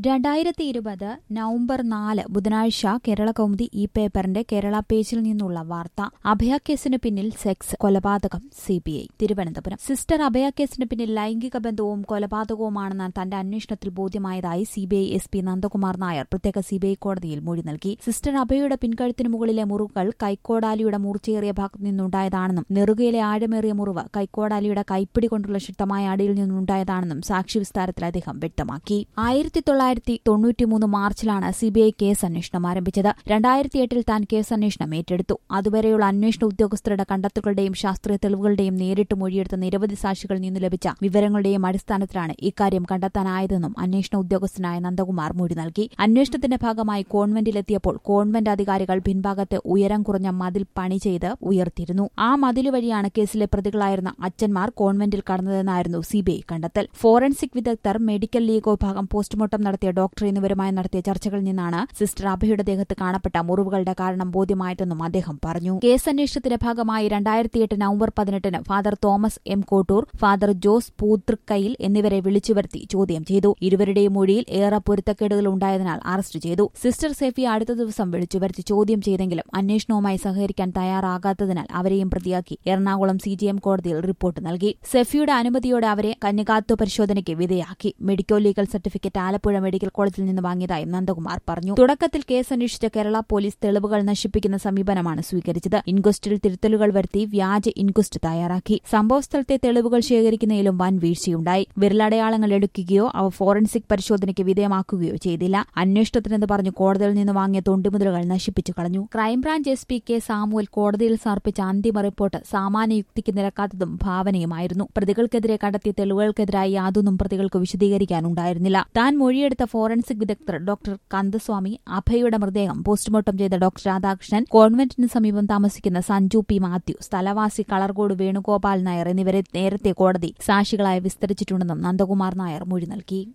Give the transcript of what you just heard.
രണ്ടായിരത്തി ഇരുപത് നവംബർ നാല് ബുധനാഴ്ച കേരള കൗമുദി ഈ പേപ്പറിന്റെ കേരള പേജിൽ നിന്നുള്ള വാർത്ത അഭയ കേസിന് പിന്നിൽ സെക്സ് കൊലപാതകം സിബിഐ തിരുവനന്തപുരം സിസ്റ്റർ അഭയ കേസിന് പിന്നിൽ ലൈംഗിക ബന്ധവും കൊലപാതകവുമാണെന്ന് തന്റെ അന്വേഷണത്തിൽ ബോധ്യമായതായി CBI S P Nandakumar Nair പ്രത്യേക സിബിഐ കോടതിയിൽ മൊഴി നൽകി സിസ്റ്റർ അഭയയുടെ പിൻകഴുത്തിനു മുകളിലെ മുറിവുകൾ കൈക്കോടാലിയുടെ മൂർച്ചയേറിയ ഭാഗത്തു നിന്നുണ്ടായതാണെന്നും നെറുകയിലെ ആഴമേറിയ മുറിവ് കൈക്കോടാലിയുടെ കൈപ്പിടി കൊണ്ടുള്ള ശക്തമായ അടിയിൽ നിന്നുണ്ടായതാണെന്നും സാക്ഷി വിസ്താരത്തിൽ അദ്ദേഹം വ്യക്തമാക്കി ആയിരത്തി തൊള്ളായിരത്തി തൊണ്ണൂറ്റിമൂന്ന് മാർച്ചിലാണ് സിബിഐ കേസ് അന്വേഷണം ആരംഭിച്ചത് രണ്ടായിരത്തി എട്ടിൽ താൻ കേസ് അന്വേഷണം ഏറ്റെടുത്തു അതുവരെയുള്ള അന്വേഷണ ഉദ്യോഗസ്ഥരുടെ കണ്ടെത്തലുകളുടെയും ശാസ്ത്രീയ തെളിവുകളുടെയും നേരിട്ട് മൊഴിയെടുത്ത നിരവധി സാക്ഷികളിൽ നിന്ന് ലഭിച്ച വിവരങ്ങളുടെയും അടിസ്ഥാനത്തിലാണ് ഇക്കാര്യം കണ്ടെത്താനായതെന്നും അന്വേഷണ ഉദ്യോഗസ്ഥനായ നന്ദകുമാർ മൊഴി നൽകി അന്വേഷണത്തിന്റെ ഭാഗമായി കോൺവെന്റിലെത്തിയപ്പോൾ കോൺവെന്റ് അധികാരികൾ പിൻഭാഗത്തെ ഉയരം കുറഞ്ഞ മതിൽ പണി ചെയ്ത് ഉയർത്തിയിരുന്നു ആ മതിൽ വഴിയാണ് കേസിലെ പ്രതികളായിരുന്ന അച്ഛന്മാർ കോൺവെന്റിൽ കടന്നതെന്നായിരുന്നു സിബിഐ കണ്ടെത്തൽ ഫോറൻസിക് വിദഗ്ധർ മെഡിക്കൽ ലീഗ് വിഭാഗം പോസ്റ്റ്മോർട്ടം നടത്തിയ ഡോക്ടർ എന്നിവരുമായി നടത്തിയ ചർച്ചകളിൽ നിന്നാണ് സിസ്റ്റർ അഭയുടെ ദേഹത്ത് കാണപ്പെട്ട മുറിവുകളുടെ കാരണം ബോധ്യമായതെന്നും അദ്ദേഹം പറഞ്ഞു കേസ് അന്വേഷണത്തിന്റെ ഭാഗമായി രണ്ടായിരത്തി എട്ട് നവംബർ പതിനെട്ടിന് father Thomas M Kottoor father Jose Poothrikkayil എന്നിവരെ വിളിച്ചുവരുത്തി ചോദ്യം ചെയ്തു ഇരുവരുടെയും മൊഴിയിൽ ഏറെ പൊരുത്തക്കേടുകൾ ഉണ്ടായതിനാൽ അറസ്റ്റ് ചെയ്തു സിസ്റ്റർ സേഫിയെ അടുത്ത ദിവസം വിളിച്ചുവരുത്തി ചോദ്യം ചെയ്തെങ്കിലും അന്വേഷണവുമായി സഹകരിക്കാൻ തയ്യാറാകാത്തതിനാൽ അവരെയും പ്രതിയാക്കി എറണാകുളം സി ജി എം കോടതിയിൽ റിപ്പോർട്ട് നൽകി സെഫിയുടെ അനുമതിയോടെ അവരെ കന്യകാത്വ പരിശോധനയ്ക്ക് വിധേയാക്കി medico legal certificate Alappuzha medical കോളേജിൽ നിന്ന് വാങ്ങിയതായും നന്ദകുമാർ പറഞ്ഞു തുടക്കത്തിൽ കേസ് അന്വേഷിച്ച കേരള പോലീസ് തെളിവുകൾ നശിപ്പിക്കുന്ന സമീപനമാണ് സ്വീകരിച്ചത് ഇൻക്വസ്റ്റിൽ തിരുത്തലുകൾ വരുത്തി വ്യാജ ഇൻക്വസ്റ്റ് തയ്യാറാക്കി സംഭവസ്ഥലത്തെ തെളിവുകൾ ശേഖരിക്കുന്നതിലും വൻ വീഴ്ചയുണ്ടായി വിരലടയാളങ്ങൾ എടുക്കുകയോ അവ ഫോറൻസിക് പരിശോധനയ്ക്ക് വിധേയമാക്കുകയോ ചെയ്തില്ല അന്വേഷണത്തിനെന്ന് പറഞ്ഞു കോടതിയിൽ നിന്ന് വാങ്ങിയ തൊണ്ടിമുതലുകൾ നശിപ്പിച്ചു കളഞ്ഞു crime branch S P K Samuel കോടതിയിൽ സമർപ്പിച്ച അന്തിമ റിപ്പോർട്ട് സാമാന്യ യുക്തിക്ക് നിരക്കാത്തതും ഭാവനയുമായിരുന്നു പ്രതികൾക്കെതിരെ കണ്ടെത്തിയ തെളിവുകൾക്കെതിരായി യാതൊന്നും പ്രതികൾക്ക് വിശദീകരിക്കാനുണ്ടായിരുന്നില്ല താൻ മൊഴിയെടുത്ത ഫോറൻസിക് വിദഗ്ധർ ഡോക്ടർ കന്ദസ്വാമി അഭയുടെ മൃതദേഹം പോസ്റ്റ്മോർട്ടം ചെയ്ത ഡോക്ടർ രാധാകൃഷ്ണൻ കോൺവെന്റിന് സമീപം താമസിക്കുന്ന സഞ്ജു പി മാത്യു സ്ഥലവാസി കളർകോട് വേണുഗോപാൽ നായർ എന്നിവരെ നേരത്തെ കോടതി സാക്ഷികളായി വിസ്തരിച്ചിട്ടുണ്ടെന്നും നന്ദകുമാർ നായർ മൊഴി നൽകി